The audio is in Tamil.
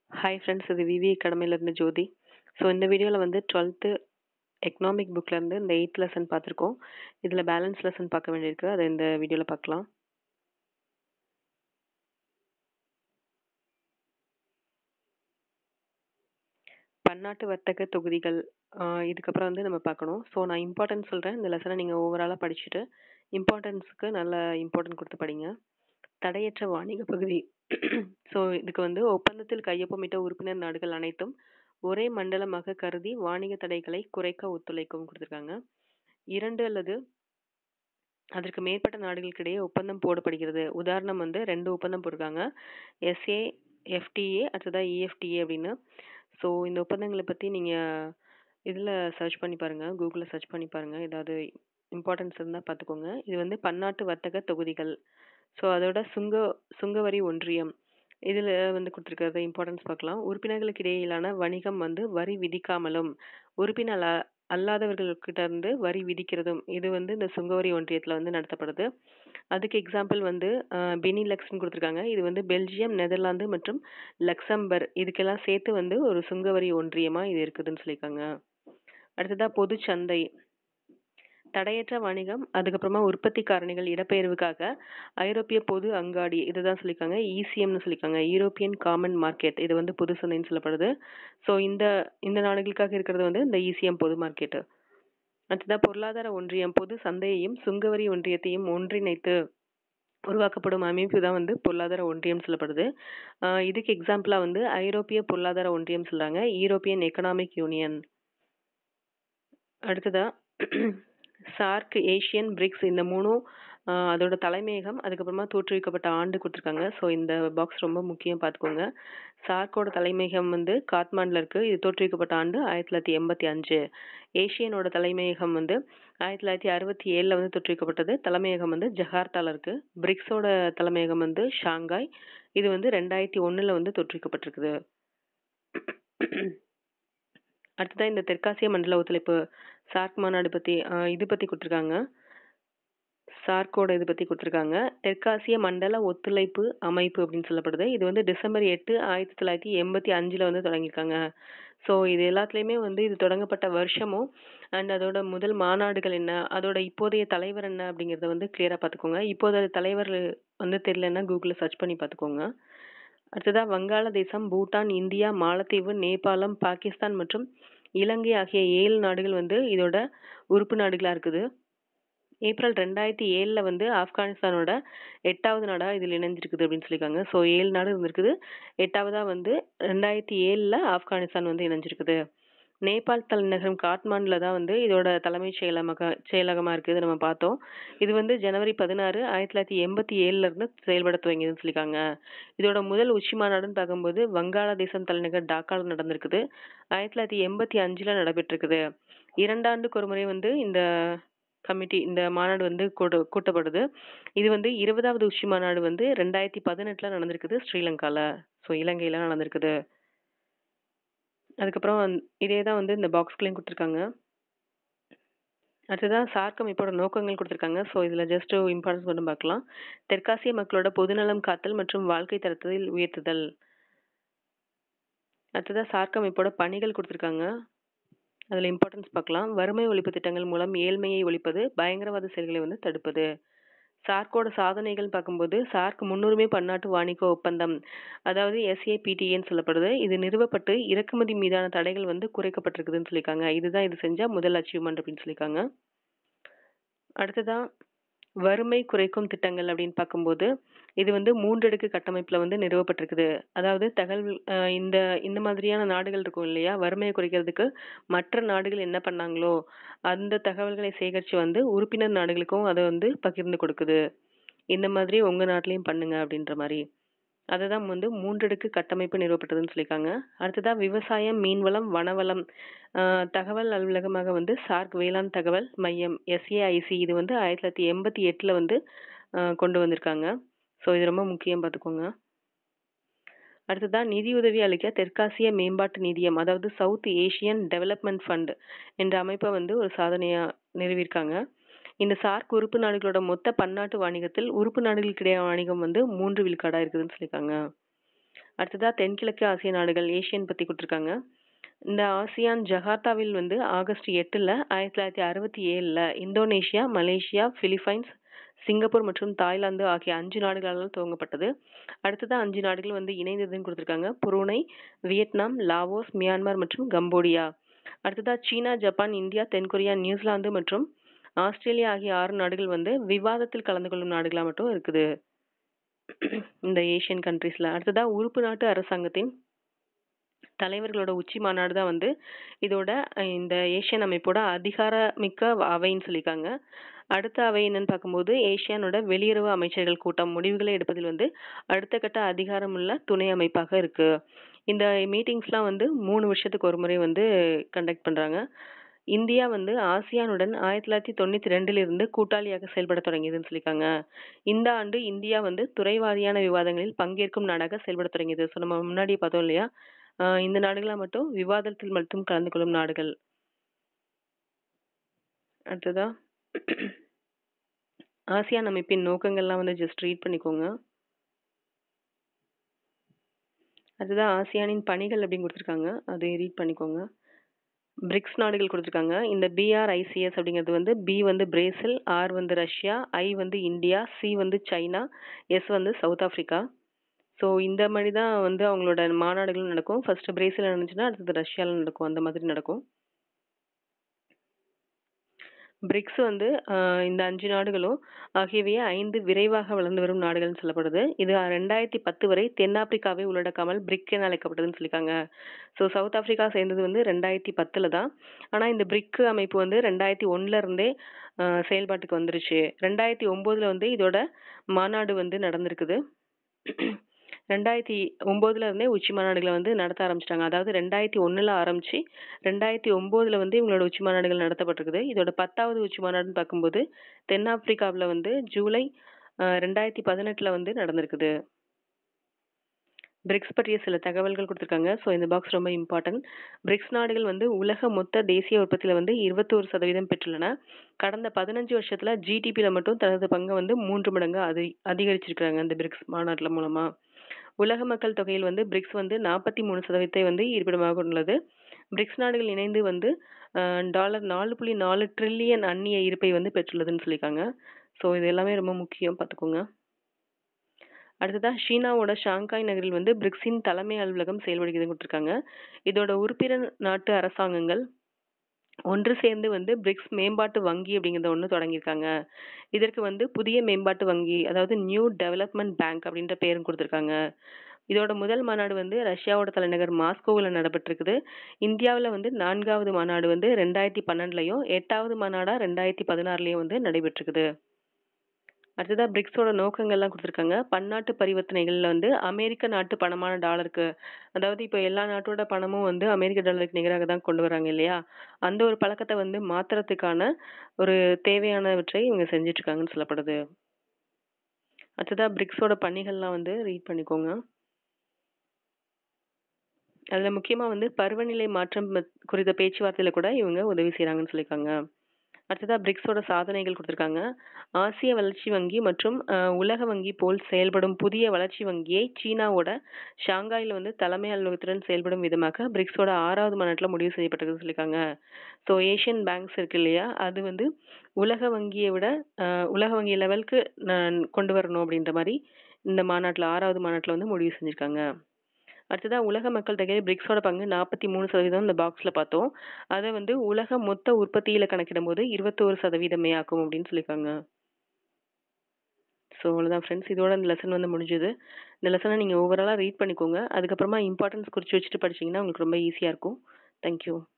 ஹாய் ஃப்ரெண்ட்ஸ் இது விவி அகாடமிலேருந்து ஜோதி ஸோ இந்த வீடியோவில் வந்து டுவெல்த்து எக்கனாமிக் புக்லேருந்து இந்த எயித் லெசன் பார்த்துருக்கோம் இதில் பேலன்ஸ் லெசன் பார்க்க வேண்டியிருக்கு அதை இந்த வீடியோவில் பார்க்கலாம் பன்னாட்டு வர்த்தக தொகுதிகள் ஆஹ் இதுக்கப்புறம் வந்து நம்ம பார்க்கணும் ஸோ நான் இம்பார்ட்டன்ஸ் சொல்கிறேன் இந்த லெசனை நீங்கள் ஓவராலாக படிச்சுட்டு இம்பார்ட்டன்ஸுக்கு நல்ல இம்பார்ட்டன்ட் கொடுத்து படிங்க தடையற்ற வாணிக பகுதி ஸோ இதுக்கு வந்து ஒப்பந்தத்தில் கையொப்பமிட்ட உறுப்பினர் நாடுகள் அனைத்தும் ஒரே மண்டலமாக கருதி வாணிக தடைகளை குறைக்க ஒத்துழைக்கவும் கொடுத்துருக்காங்க இரண்டு அல்லது அதற்கு மேற்பட்ட நாடுகளுக்கிடையே ஒப்பந்தம் போடப்படுகிறது உதாரணம் வந்து ரெண்டு ஒப்பந்தம் போட்டிருக்காங்க எஸ்ஏ எஃப்டிஏ அடுத்ததாக இஎஃப்டிஏ அப்படின்னு ஸோ இந்த ஒப்பந்தங்களை பற்றி நீங்கள் இதில் சர்ச் பண்ணி பாருங்கள் கூகுளில் சர்ச் பண்ணி பாருங்கள் ஏதாவது இம்பார்ட்டன்ஸ் இருந்தால் பார்த்துக்கோங்க இது வந்து பன்னாட்டு வர்த்தக தொகுதிகள் ஸோ அதோட சுங்க சுங்கவரி ஒன்றியம் இதில் வந்து கொடுத்துருக்கிறது இம்பார்ட்டன்ஸ் பார்க்கலாம் உறுப்பினர்களுக்கு இடையிலான வணிகம் வந்து வரி விதிக்காமலும் உறுப்பினர் அ- அல்லாதவர்கள்கிட்ட இருந்து வரி விதிக்கிறதும் இது வந்து இந்த சுங்கவரி ஒன்றியத்தில் வந்து நடத்தப்படுது அதுக்கு எக்ஸாம்பிள் வந்து பெனிலக்ஸ்னு கொடுத்துருக்காங்க இது வந்து பெல்ஜியம் நெதர்லாந்து மற்றும் லக்சம்பர் இதுக்கெல்லாம் சேர்த்து வந்து ஒரு சுங்கவரி ஒன்றியமாக இது இருக்குதுன்னு சொல்லியிருக்காங்க அடுத்ததாக பொது சந்தை தடையற்ற வணிகம் அதுக்கப்புறமா உற்பத்தி காரணிகள் இடப்பெயர்வுக்காக ஐரோப்பிய பொது அங்காடி இதுதான் சொல்லியிருக்காங்க இசிஎம்னு சொல்லியிருக்காங்க யூரோப்பியன் காமன் மார்க்கெட் இது வந்து பொது சந்தைன்னு சொல்லப்படுது ஸோ இந்த இந்த நாடுகளுக்காக இருக்கிறது வந்து இந்த இசிஎம் பொது மார்க்கெட்டு அடுத்ததாக பொருளாதார ஒன்றியம் பொது சந்தையையும் சுங்கவரி ஒன்றியத்தையும் ஒன்றிணைத்து உருவாக்கப்படும் அமைப்பு தான் வந்து பொருளாதார ஒன்றியம் சொல்லப்படுது ஆஹ் இதுக்கு எக்ஸாம்பிளாக வந்து ஐரோப்பிய பொருளாதார ஒன்றியம் சொல்றாங்க யூரோப்பியன் எக்கனாமிக் யூனியன் அடுத்ததா சார்க் ஏஷியன் பிரிக்ஸ் இந்த மூணும் ஆஹ் அதோட தலைமையகம் அதுக்கப்புறமா தோற்றுவிக்கப்பட்ட ஆண்டு கொடுத்துருக்காங்க ஸோ இந்த பாக்ஸ் ரொம்ப முக்கியம் பார்த்துக்கோங்க சார்க்கோட தலைமையகம் வந்து காத்மாண்டில் இருக்கு இது தோற்றுவிக்கப்பட்ட ஆண்டு ஆயிரத்தி தொள்ளாயிரத்தி எண்பத்தி அஞ்சு ஏஷியனோட தலைமையகம் வந்து ஆயிரத்தி தொள்ளாயிரத்தி அறுபத்தி ஏழில் வந்து தோற்றுவிக்கப்பட்டது தலைமையகம் வந்து ஜகார்த்தால இருக்கு பிரிக்ஸோட தலைமையகம் வந்து ஷாங்காய் இது வந்து ரெண்டாயிரத்தி ஒன்றில் வந்து தோற்றுவிக்கப்பட்டிருக்குது அடுத்ததான் இந்த தெற்காசிய மண்டல ஒத்துழைப்பு சார்க் மாநாடு பற்றி இது பற்றி கொடுத்துருக்காங்க சார்க்கோட இது பற்றி கொடுத்துருக்காங்க தெற்காசிய மண்டல ஒத்துழைப்பு அமைப்பு அப்படின்னு சொல்லப்படுது இது வந்து டிசம்பர் எட்டு ஆயிரத்தி தொள்ளாயிரத்தி எண்பத்தி அஞ்சில் வந்து தொடங்கியிருக்காங்க ஸோ இது எல்லாத்துலேயுமே வந்து இது தொடங்கப்பட்ட வருஷமும் அண்ட் அதோட முதல் மாநாடுகள் என்ன அதோட இப்போதைய தலைவர் என்ன அப்படிங்கிறத வந்து கிளியராக பார்த்துக்கோங்க இப்போதைய தலைவர் வந்து தெரியலன்னா கூகுளில் சர்ச் பண்ணி பார்த்துக்கோங்க அடுத்ததாக வங்காளதேசம் பூட்டான் இந்தியா மாலத்தீவு நேபாளம் பாகிஸ்தான் மற்றும் இலங்கை ஆகிய ஏழு நாடுகள் வந்து இதோட உறுப்பு நாடுகளாக இருக்குது ஏப்ரல் ரெண்டாயிரத்தி ஏழில் வந்து ஆப்கானிஸ்தானோட எட்டாவது நாடாக இதில் இணைஞ்சிருக்குது அப்படின்னு சொல்லியிருக்காங்க ஸோ ஏழு நாடு இருந்திருக்குது எட்டாவதாக வந்து ரெண்டாயிரத்தி ஏழில் ஆப்கானிஸ்தான் வந்து இணைஞ்சிருக்குது நேபாள் தலைநகரம் காட்மாண்டில் தான் வந்து இதோட தலைமைச் செயலமாக செயலகமாக இருக்குது நம்ம பார்த்தோம் இது வந்து ஜனவரி பதினாறு ஆயிரத்தி தொள்ளாயிரத்தி எண்பத்தி ஏழுல இருந்து செயல்பட துவங்கியதுன்னு சொல்லியிருக்காங்க இதோட முதல் உச்சி மாநாடுன்னு பார்க்கும்போது வங்காளதேசம் தலைநகர் டாக்காவில் நடந்திருக்குது ஆயிரத்தி தொள்ளாயிரத்தி எண்பத்தி அஞ்சில் நடைபெற்றிருக்குது இரண்டாண்டுக்கு ஒரு முறை வந்து இந்த கமிட்டி இந்த மாநாடு வந்து கூட்ட கூட்டப்படுது இது வந்து இருபதாவது உச்சி மாநாடு வந்து ரெண்டாயிரத்தி பதினெட்டில் நடந்திருக்குது ஸ்ரீலங்காவில் ஸோ இலங்கையில் நடந்திருக்குது அதுக்கப்புறம் வந்து- இதே தான் வந்து இந்த பாக்ஸ்குள்ளேயும் கொடுத்துருக்காங்க அடுத்ததான் சார்க் அமைப்போட நோக்கங்கள் கொடுத்துருக்காங்க ஸோ இதில் ஜஸ்ட் இம்பார்ட்டன்ஸ் மட்டும் பார்க்கலாம் தெற்காசிய மக்களோட பொதுநலம் காத்தல் மற்றும் வாழ்க்கை தரத்தில் உயர்த்துதல் அடுத்ததாக சார்க் அமைப்போட பணிகள் கொடுத்துருக்காங்க அதில் இம்பார்ட்டன்ஸ் பார்க்கலாம் வறுமை ஒழிப்பு திட்டங்கள் மூலம் ஏழ்மையை ஒழிப்பது பயங்கரவாத செயல்களை வந்து தடுப்பது சார்க்கோட சாதனைகள் பார்க்கும்போது சார்க் முன்னுரிமை பன்னாட்டு வாணிக ஒப்பந்தம் அதாவது எஸ்ஏபிடிஏன்னு சொல்லப்படுது இது நிறுவப்பட்டு இறக்குமதி மீதான தடைகள் வந்து குறைக்கப்பட்டிருக்குதுன்னு சொல்லியிருக்காங்க இதுதான் இது செஞ்ச முதல் அச்சீவ்மெண்ட் அப்படின்னு சொல்லியிருக்காங்க அடுத்ததா வறுமை குறைக்கும் திட்டங்கள் அப்படின்னு பார்க்கும்போது இது வந்து மூன்றடுக்கு கட்டமைப்புல வந்து நிறுவப்பட்டிருக்குது அதாவது தகவல் அஹ் இந்த இந்த மாதிரியான நாடுகள் இருக்கும் இல்லையா வறுமையை குறைக்கிறதுக்கு மற்ற நாடுகள் என்ன பண்ணாங்களோ அந்த தகவல்களை சேகரித்து வந்து உறுப்பினர் நாடுகளுக்கும் அதை வந்து பகிர்ந்து கொடுக்குது இந்த மாதிரி உங்க நாட்டிலையும் பண்ணுங்க அப்படின்ற மாதிரி அதுதான் வந்து மூன்றடுக்கு கட்டமைப்பு நிறுவப்பட்டதுன்னு சொல்லியிருக்காங்க அடுத்ததா விவசாயம் மீன்வளம் வனவளம் ஆஹ் தகவல் அலுவலகமாக வந்து சார்க் வேளாண் தகவல் மையம் எஸ்ஏஐசி இது வந்து ஆயிரத்தி தொள்ளாயிரத்தி எண்பத்தி எட்டுல வந்து ஆஹ் கொண்டு வந்திருக்காங்க ஸோ இது ரொம்ப முக்கியம் பார்த்துக்கோங்க அடுத்ததா நிதியுதவி அளிக்க தெற்காசிய மேம்பாட்டு நிதியம் அதாவது சவுத் ஏசியன் டெவலப்மெண்ட் ஃபண்ட் என்ற அமைப்பை வந்து ஒரு சாதனையா நிறுவியிருக்காங்க இந்த சார்க் உறுப்பு நாடுகளோட மொத்த பன்னாட்டு வாணிகத்தில் உறுப்பு நாடுகளுக்கிடையே வாணிகம் வந்து மூன்று விழுக்காடா இருக்குதுன்னு சொல்லியிருக்காங்க அடுத்ததா தென்கிழக்கு ஆசிய நாடுகள் ஏஷியன் பத்தி கொடுத்துருக்காங்க இந்த ஆசியான் ஜகார்த்தாவில் வந்து ஆகஸ்ட் எட்டுல ஆயிரத்தி தொள்ளாயிரத்தி அறுபத்தி ஏழுல இந்தோனேஷியா மலேசியா பிலிப்பைன்ஸ் சிங்கப்பூர் மற்றும் தாய்லாந்து ஆகிய அஞ்சு நாடுகளால் துவங்கப்பட்டது அடுத்ததா அஞ்சு நாடுகள் வந்து இணைந்ததுன்னு கொடுத்துருக்காங்க புரூனை வியட்நாம் லாவோஸ் மியான்மர் மற்றும் கம்போடியா அடுத்ததா சீனா ஜப்பான் இந்தியா தென்கொரியா நியூசிலாந்து மற்றும் ஆஸ்திரேலியா ஆகிய ஆறு நாடுகள் வந்து விவாதத்தில் கலந்து கொள்ளும் நாடுகளா மட்டும் இருக்குது இந்த ஏசியன் கண்ட்ரீஸ்ல அடுத்ததா உறுப்பு நாட்டு அரசாங்கத்தின் தலைவர்களோட உச்சி மாநாடு தான் வந்து இதோட அஹ், இந்த ஏசியன் அமைப்போட அதிகாரமிக்க அவைன்னு சொல்லியிருக்காங்க அடுத்த அவை என்னன்னு பார்க்கும்போது ஏசியானோட வெளியுறவு அமைச்சர்கள் கூட்டம் முடிவுகளை எடுப்பதில் வந்து அடுத்த கட்ட அதிகாரமுள்ள துணை அமைப்பாக இருக்கு இந்த மீட்டிங்ஸ்லாம் வந்து மூணு வருஷத்துக்கு ஒரு முறை வந்து கண்டக்ட் பண்றாங்க இந்தியா வந்து ஆசியானுடன் ஆயிரத்தி தொள்ளாயிரத்தி தொண்ணூத்தி ரெண்டுல இருந்து கூட்டாளியாக செயல்பட தொடங்கியதுன்னு சொல்லியிருக்காங்க இந்த ஆண்டு இந்தியா வந்து துறைவாரியான விவாதங்களில் பங்கேற்கும் நாடாக செயல்பட தொடங்கியது ஸோ நம்ம முன்னாடி பார்த்தோம் இல்லையா ஆஹ் இந்த நாடுகளா மட்டும் விவாதத்தில் மட்டும் கலந்து கொள்ளும் நாடுகள் அடுத்ததா ஆசியான் அமைப்பின் நோக்கங்கள்லாம் வந்து ஜஸ்ட் ரீட் பண்ணிக்கோங்க அதுதான் ஆசியானின் பணிகள் அப்படின்னு கொடுத்துருக்காங்க அதை ரீட் பண்ணிக்கோங்க பிரிக்ஸ் நாடுகள் கொடுத்துருக்காங்க இந்த பிஆர்ஐசிஎஸ் அப்படிங்கிறது வந்து பி வந்து பிரேசில் ஆர் வந்து ரஷ்யா ஐ வந்து இந்தியா சி வந்து சைனா எஸ் வந்து சவுத் ஆஃப்ரிக்கா ஸோ இந்த மாதிரி தான் வந்து அவங்களோட மாநாடுகள் நடக்கும் ஃபர்ஸ்ட் பிரேசில் நடந்துச்சுன்னா அடுத்தது ரஷ்யாவில் நடக்கும் அந்த மாதிரி நடக்கும் பிரிக்ஸ் வந்து ஆஹ் இந்த அஞ்சு நாடுகளும் ஆகியவையே ஐந்து விரைவாக வளர்ந்து வரும் நாடுகள்னு சொல்லப்படுது இது ரெண்டாயிரத்தி பத்து வரை தென்னாப்பிரிக்காவை உள்ளடக்காமல் பிரிக் என அழைக்கப்பட்டதுன்னு சொல்லியிருக்காங்க ஸோ சவுத் ஆப்பிரிக்கா சேர்ந்தது வந்து ரெண்டாயிரத்தி பத்துல தான் ஆனால் இந்த பிரிக் அமைப்பு வந்து ரெண்டாயிரத்தி ஒண்ணுல இருந்தே ஆஹ் செயல்பாட்டுக்கு வந்துருச்சு ரெண்டாயிரத்தி ஒன்பதுல வந்து இதோட மாநாடு வந்து நடந்திருக்குது ரெண்டாயிரத்தி ஒன்பதுல இருந்தே உச்சி மாநாடுகளை வந்து நடத்த ஆரம்பிச்சிட்டாங்க அதாவது ரெண்டாயிரத்தி ஒண்ணுல ஆரம்பிச்சு ரெண்டாயிரத்தி ஒன்பதுல வந்து இவங்களோட உச்சி மாநாடுகள் நடத்தப்பட்டிருக்குது இதோட பத்தாவது உச்சி மாநாடுன்னு பார்க்கும்போது தென்னாப்பிரிக்காவுல வந்து ஜூலை ஆஹ் ரெண்டாயிரத்தி பதினெட்டுல வந்து நடந்திருக்குது பிரிக்ஸ் பற்றிய சில தகவல்கள் கொடுத்துருக்காங்க ஸோ இந்த பாக்ஸ் ரொம்ப இம்பார்ட்டன்ட் பிரிக்ஸ் நாடுகள் வந்து உலக மொத்த தேசிய உற்பத்தியில வந்து இருபத்தோரு சதவீதம் பெற்றுள்ளன கடந்த பதினஞ்சு வருஷத்துல ஜிடிபியில மட்டும் தனது பங்கை வந்து மூன்று மடங்கு அதி அதிகரிச்சிருக்காங்க இந்த பிரிக்ஸ் மாநாட்டுல மூலமா உலக மக்கள் தொகையில் வந்து பிரிக்ஸ் வந்து நாற்பத்தி மூணு சதவீதத்தை வந்து இருப்பிடமாக கொண்டுள்ளது பிரிக்ஸ் நாடுகள் இணைந்து வந்து டாலர் நாலு புள்ளி நாலு ட்ரில்லியன் அந்நிய இருப்பை வந்து பெற்றுள்ளதுன்னு சொல்லியிருக்காங்க ஸோ இது எல்லாமே ரொம்ப முக்கியம் பார்த்துக்கோங்க அடுத்ததா சீனாவோட ஷாங்காய் நகரில் வந்து பிரிக்ஸின் தலைமை அலுவலகம் செயல்படுகிறது கொடுத்துருக்காங்க இதோட உறுப்பினர் நாட்டு அரசாங்கங்கள் ஒன்று சேர்ந்து வந்து பிரிக்ஸ் மேம்பாட்டு வங்கி அப்படிங்கிறத ஒன்று தொடங்கியிருக்காங்க இதற்கு வந்து புதிய மேம்பாட்டு வங்கி அதாவது நியூ டெவலப்மெண்ட் பேங்க் அப்படின்ற பேரும் கொடுத்துருக்காங்க இதோட முதல் மாநாடு வந்து ரஷ்யாவோட தலைநகர் மாஸ்கோவில் நடைபெற்றிருக்குது இந்தியாவில் வந்து நான்காவது மாநாடு வந்து ரெண்டாயிரத்தி பன்னெண்டுலையும் எட்டாவது மாநாடா ரெண்டாயிரத்தி பதினாறுலையும் வந்து நடைபெற்றிருக்குது அடுத்ததா பிரிக்ஸோட நோக்கங்கள்லாம் கொடுத்துருக்காங்க பன்னாட்டு பரிவர்த்தனைகள்ல வந்து அமெரிக்க நாட்டு பணமான டாலருக்கு அதாவது இப்போ எல்லா நாட்டோட பணமும் வந்து அமெரிக்க டாலருக்கு நிகராக தான் கொண்டு வராங்க இல்லையா அந்த ஒரு பழக்கத்தை வந்து மாத்துறதுக்கான ஒரு தேவையானவற்றை இவங்க செஞ்சுட்டு இருக்காங்கன்னு சொல்லப்படுது அடுத்ததா பிரிக்ஸோட பணிகள்லாம் வந்து ரீட் பண்ணிக்கோங்க அதுல முக்கியமா வந்து பருவநிலை மாற்றம் பத்- குறித்த பேச்சுவார்த்தையில கூட இவங்க உதவி செய்றாங்கன்னு சொல்லியிருக்காங்க அடுத்ததா பிரிக்ஸோட சாதனைகள் கொடுத்திருக்காங்க ஆசிய வளர்ச்சி வங்கி மற்றும் அஹ், உலக வங்கி போல் செயல்படும் புதிய வளர்ச்சி வங்கியை சீனாவோட ஷாங்காயில வந்து தலைமை அலுவலகத்துடன் செயல்படும் விதமாக பிரிக்ஸோட ஆறாவது மாநாட்டில் முடிவு செய்யப்பட்டதுன்னு சொல்லியிருக்காங்க ஸோ ஏஷியன் பேங்க்ஸ் இருக்கு இல்லையா அது வந்து உலக வங்கியை விட அஹ், உலக வங்கி லெவலுக்கு கொண்டு வரணும் அப்படின்ற மாதிரி இந்த மாநாட்டில் ஆறாவது மாநாட்டில் வந்து முடிவு செஞ்சிருக்காங்க அடுத்ததா உலக மக்கள் தொகையில் பிரிக்ஸோட பங்கு நாற்பத்தி மூணு சதவீதம் இந்த பாக்ஸ்ல பார்த்தோம் அதை வந்து உலக மொத்த உற்பத்தியில கணக்கிடும் போது இருபத்தோரு சதவீதமே ஆக்கும் அப்படின்னு சொல்லியிருக்காங்க ஸோ அவ்வளோதான் ஃப்ரெண்ட்ஸ் இதோட இந்த லெசன் வந்து முடிஞ்சுது இந்த லெசனை நீங்கள் ஓவராலாக ரீட் பண்ணிக்கோங்க அதுக்கப்புறமா இம்பார்ட்டன்ஸ் குறித்து வச்சுட்டு படிச்சீங்கன்னா உங்களுக்கு ரொம்ப ஈஸியாக இருக்கும் தேங்க்யூ